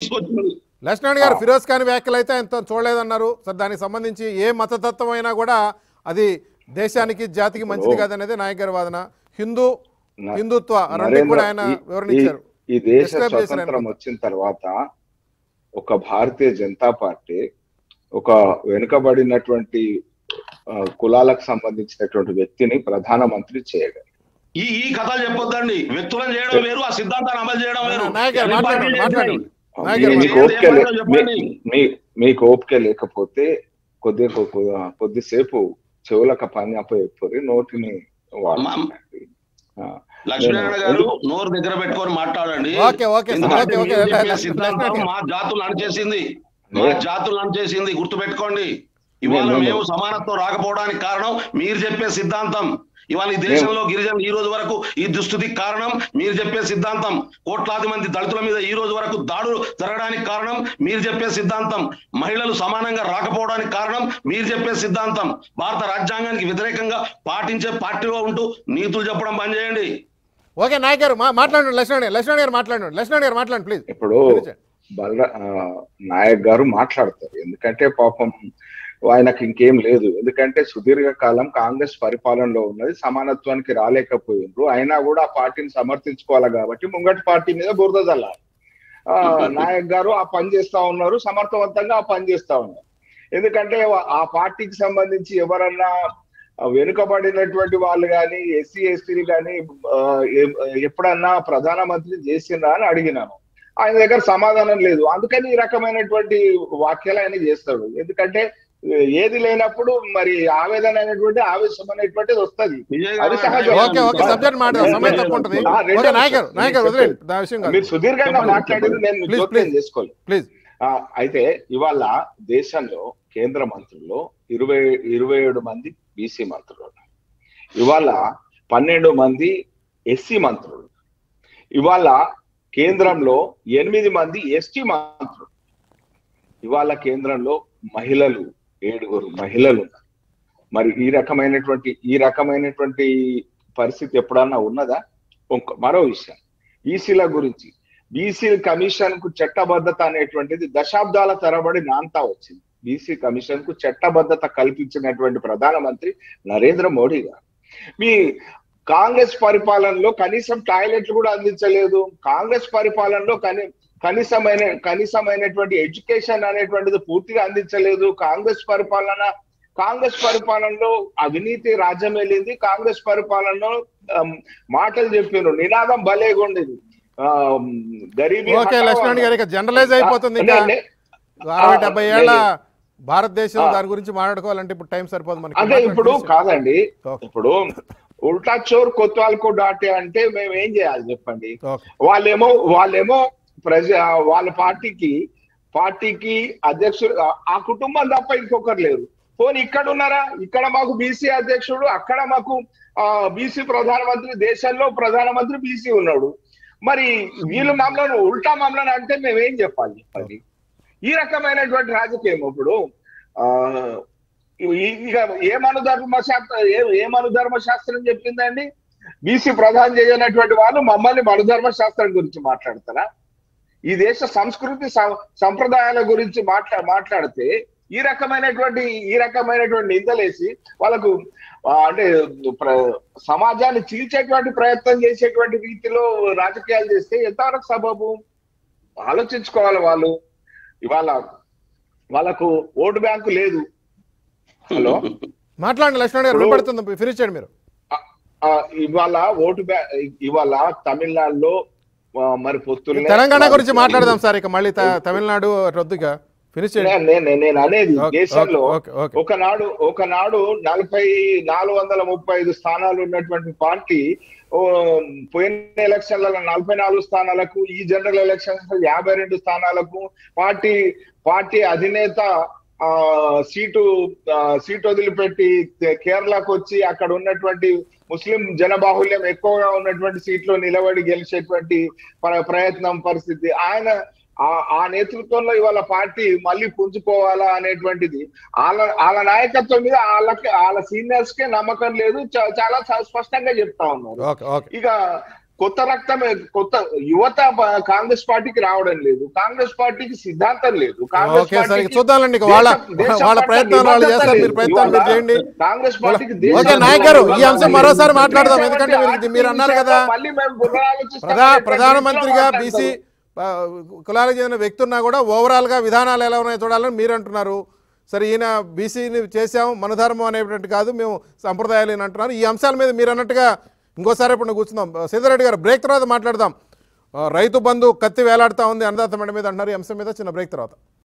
తీసుకొచ్చినది లక్ష్మణ్ గారు ఫిరోజ్ ఖాన్ వ్యాఖ్యలు అయితే ఆయన చూడలేదన్నారు సార్ దానికి సంబంధించి ఏ మతతత్వం అయినా కూడా అది దేశానికి జాతికి మంచిది కాదనేది నాయక్ గారి వాదన హిందూ న- హిందుత్వ రెండు నరేంద్ర కూడా ఆయన ఈ- వివరణ ఈ- ఇచ్చారు ఈ దేశ Describe చేశారు స్వతంత్రం అనుకుంటా. వచ్చిన తర్వాత ఒక భారతీయ జనతా పార్టీ ఒక వెనుకబడినటువంటి ఆ, కులాలకు సంబంధించినటువంటి వ్యక్తిని ప్రధానమంత్రి చేయగలరు ఈ ఈ కథలు చెప్పొద్దండి వ్యక్తులను చేయడం వేరు ఆ సిద్ధాంతాన్ని అమలు చేయడం వేరు నాయక్ గారు అన్ని మాట్లాడండి పార్టీలు మాట్లాడండి చేసినాయి. నాయక్ గారు మీ- మీకు మీకు ఓపిక లే- ఏమైనా చెప్పండి. మీ- మీ- మీకు ఓపిక లేకపోతే కొద్ది కొద్ది- కొద్దిసేపు చెవులకు పని అప్పచెప్పి నోటిని వాడుకోండి ఆ, లక్ష్మీనారాయణ గారు నోరు దగ్గర పెట్టుకొని మాట్లాడండి ఓకే, ఓకే, సార్. ఎందుకంటే ఓకే, ఓకే. మీరు చెప్పే లక్ష్మీ- సిద్ధాంతం లక్ష్మీ- మా జాతులు అణచేసింది మా నే- జాతులు అణచేసింది గుర్తుపెట్టుకోండి ఇవాళ నేను- మేము సమానత్వం రాకపోవడానికి కారణం మీరు చెప్పే సిద్ధాంతం ఇవాళ ఈ దేశంలో గిరిజనులు ఈ రోజు వరకు ఈ దుస్థితికి కారణం మీరు చెప్పే సిద్ధాంతం కోట్లాది మంది దళితుల మీద ఈ రోజు వరకు దాడులు జరగడానికి కారణం మీరు చెప్పే సిద్ధాంతం మహిళలు సమానంగా రాకపోవడానికి కారణం మీరు చెప్పే సిద్ధాంతం భారత రాజ్యాంగానికి వ్యతిరేకంగా పాటించే పార్టీలో ఉంటూ నీతులు చెప్పడం బంద్ చేయండి ఓకే నాయక్ గారు మా- మాట్లాడండి లక్ష్మణ్ గారు లక్ష్మణ్ గారు మాట్లాడండి లక్ష్మణ్ గారు మాట్లాడండి ప్లీజ్ ఇప్పుడు బలరా ఆ, నాయక్ గారు మాట్లాడతారు ఎందుకంటే పాపం ఆయనకి ఇంకేం లేదు ఎందుకంటే సుదీర్ఘ కాలం కాంగ్రెస్ పరిపాలనలో ఉన్నది సమానత్వానికి రాలేకపోయిండ్రు అయినా కూడా ఆ పార్టీని సమర్థించుకోవాలి కాబట్టి ముంగటి పార్టీ మీద బురద చల్లాలి ఆ, నాయక్ గారు ఆ పని చేస్తా ఉన్నారు సమర్థవంతంగా ఆ పని చేస్తా ఉన్నారు ఎందుకంటే ఆ పార్టీకి సంబంధించి ఎవరన్నా వెనుకబడినటువంటి వాళ్ళు కానీ ఎస్సీ ఎస్టీలు కానీ ఎప్పుడన్నా ప్రధానమంత్రి చేసిండ్రా అని అడిగినాను ఆయన దగ్గర సమాధానం లేదు అందుకని ఈ రకమైనటువంటి వాక్యాలు ఆయన చేస్తాడు ఎందుకంటే ఏది లేనప్పుడు మరి ఆవేదన అనేటువంటి ఆవేశం అనేటువంటిది వస్తుంది విజయ్ అది గారు, సహజం. ఓకే ఓకే సబ్జెక్ట్ మాట్లాడదాం సమయం తక్కువ ఉంటుంది ఆ, రెండో ఓకే నాయక్ గారు విషయం. నాయక్ గారు నేను వదిలేండి చెప్పేది. ఆ విషయం కాదు మీరు సుదీర్ఘంగా చెప్పండి, మాట్లాడేది నేను Please, జోక్యం please. చేసుకోవాలి ప్లీజ్ ఆ, అయితే ఇవాళ దేశంలో కేంద్ర మంత్రుల్లో ఇరవై ఇరవై ఏడు మంది బీసీ మంత్రులు ఉన్నారు. ఇవాళ పన్నెండు మంది ఎస్సీ మంత్రులు ఇవాళ కేంద్రంలో ఎనిమిది మంది ఎస్టీ మంత్రులు ఇవాళ కేంద్రంలో మహిళలు ఏడుగురు మహిళలు ఉన్నారు మరి ఈ రకమైనటువంటి ఈ రకమైనటువంటి పరిస్థితి ఎప్పుడన్నా ఉన్నదా ఇంకో మరో విషయం బీసీల గురించి బీసీ కమిషన్ కు చట్టబద్ధత అనేటువంటిది దశాబ్దాల తరబడి నాంతా వచ్చింది బీసీ కమిషన్ కు చట్టబద్ధత కల్పించినటువంటి ప్రధానమంత్రి నరేంద్ర మోడీ గారు మీ కాంగ్రెస్ పరిపాలనలో కనీసం టాయిలెట్లు కూడా అందించలేదు కాంగ్రెస్ పరిపాలనలో కని కనీసమైన కనీసమైనటువంటి ఎడ్యుకేషన్ అనేటువంటిది పూర్తిగా అందించలేదు కాంగ్రెస్ పరిపాలన కాంగ్రెస్ పరిపాలనలో అవినీతి రాజ్యం వెళ్ళింది కాంగ్రెస్ పరిపాలనలో ఆమ్, మాటలు చెప్పారు నినాదం భలేగుండేది ఆమ్, గరీబీ ఓకే హఠావో లక్ష్మణ్ గారు ఇక జనరలైజ్ అయిపోతుంది అంటే ఇంకా నే- అరవై ఆ, డెబ్బై ఏళ్ళ లేదు. భారతదేశం ఆ. దాని గురించి మాట్లాడుకోవాలంటే ఇప్పుడు టైం సరిపోదు మనకి అదే ఇప్పుడు మాట్లాడండి. కాదండి ఓకే. ఇప్పుడు ఉల్టా చోర్ కొత్వాల్కో డాటే అంటే మేము ఏం చేయాలి చెప్పండి ఓకే వాళ్ళేమో వాళ్ళేమో ప్రజ వాళ్ళ పార్టీకి పార్టీకి అధ్యక్షుడు ఆ- ఆ కుటుంబం తప్ప ఇంకొకరు లేరు పోనీ ఇక్కడ ఉన్నారా ఇక్కడ మాకు బీసీ అధ్యక్షుడు అక్కడ మాకు బీసీ ప్రధానమంత్రి దేశంలో ప్రధానమంత్రి బీసీ ఉన్నాడు మరి వీళ్ళు మమ్మల్ని ఉల్టా మమ్మల్ని అంటే మేమేం చెప్పాలి చెప్పండి ఈ రకమైనటువంటి రాజకీయం ఇప్పుడు ఆ ఈ- ఇక ఏ మనుధర్మ శాస్త్రం ఏ ఏ మనుధర్మ శాస్త్రం చెప్పిందండి బీసీ ప్రధానం చేయనటువంటి వాళ్ళు మమ్మల్ని మనుధర్మ శాస్త్రం గురించి మాట్లాడతారా ఈ దేశ సంస్కృతి సం- సంప్రదాయాల గురించి మాట్లా మాట్లాడితే ఈ రకమైనటువంటి ఈ రకమైనటువంటి నిందలేసి వాళ్ళకు ఆ, అంటే ప్ర- సమాజాన్ని చీల్చేటువంటి ప్రయత్నం చేసేటువంటి రీతిలో రాజకీయాలు చేస్తే ఎంతవరకు సబబు ఆలోచించుకోవాలి వాళ్ళు ఇవాళ వాళ్ళకు ఓటు బ్యాంకు లేదు హలో మాట్లాడండి లక్ష్మణ్ గారు ఇప్పుడు- వినపడుతుంది ఫినిష్ చేయండి మీరు ఆ, ఇవాళ ఓటు బ్యా ఇవాళ తమిళనాడులో ఆ, మరి పొత్తులు తెలంగాణ గురించి మాట్లాడదాం సార్ ఇక మళ్ళీ త- తమిళనాడు రద్దుగా ఫినిష్ చేయండి నేను నేను అనేది ఓకే, దేశంలో ఓకే, ఓకే. ఒకనాడు ఒకనాడు నలభై నాలుగు వందల ముప్పై ఐదు స్థానాలు ఉన్నటువంటి పార్టీ ఓ, పోయిన ఎలక్షన్లలో నలభై నాలుగు స్థానాలకు ఈ జనరల్ ఎలక్షన్స్ యాభై రెండు స్థానాలకు పార్టీ పార్టీ అధినేత ఆ సీటు ఆ, సీటు వదిలిపెట్టి కేరళకు వచ్చి అక్కడ ఉన్నటువంటి ముస్లిం జనబాహుల్యం ఎక్కువగా ఉన్నటువంటి సీట్లో నిలబడి గెలిచేటువంటి ప్ర- ప్రయత్నం పరిస్థితి ఆయన ఆ- ఆ నేతృత్వంలో ఇవాళ పార్టీ మళ్ళీ పుంజుకోవాలా అనేటువంటిది వాళ్ళ వాళ్ళ నాయకత్వం మీద వాళ్ళకి వాళ్ళ సీనియర్స్ కే నమ్మకం లేదు చ- చాలా స- స్పష్టంగా చెప్తా ఉన్నారు ఓకే ఓకే ఇక కొత్త రక్తం కొత్త యువత బ- కాంగ్రెస్ పార్టీకి రావడం లేదు కాంగ్రెస్ పార్టీకి సిద్ధాంతం లేదు కాంగ్రెస్ ఓకే సరే పార్టీకి చూద్దాంలేండి ఇక వాళ్ళ దేశం- దేశం వాళ్ళ పట్ల ప్రయత్నాలు వాళ్ళు నిబద్ధత చేస్తారు మీరు లేదు. ప్రయత్నాలు మీరు ఇవాళ చేయండి కాంగ్రెస్ పార్టీకి ఓకే, దేశం నాయక్ గారు, ఈ పట్ల అంశం నిబద్ధత మరోసారి లేదు. మాట్లాడదాం. దేశం ఎందుకంటే అంటే మీరు- మీరు అన్నారు ఆర్థిక కదా, విషయంలో మళ్ళీ మేము పునరాలోచిస్తాం ప్రధా అనేటువంటి ప్రధానమంత్రిగా రీతిలో బీసీ మాట్లాడతారు. కులాలకు చెందిన వ్యక్తి ఉన్నా కూడా ఓవరాల్గా విధానాలు ఎలా ఉన్నాయో చూడాలని మీరు అంటున్నారు సరే ఈయన బీసీని చేశాం మన ధర్మం అనేటువంటి కాదు మేము సంప్రదాయాలు అని అంటున్నారు ఈ అంశాల మీద మీరు అన్నట్టుగా ఇంకోసారి ఇప్పుడు కూర్చుందాం సీతారెడ్డి గారు బ్రేక్ తర్వాత మాట్లాడదాం ఆ, రైతు బంధు కత్తి వేలాడుతూ ఉంది అన్నదాత మేడం మీద అంటున్నారు ఈ అంశం మీద చిన్న బ్రేక్ తర్వాత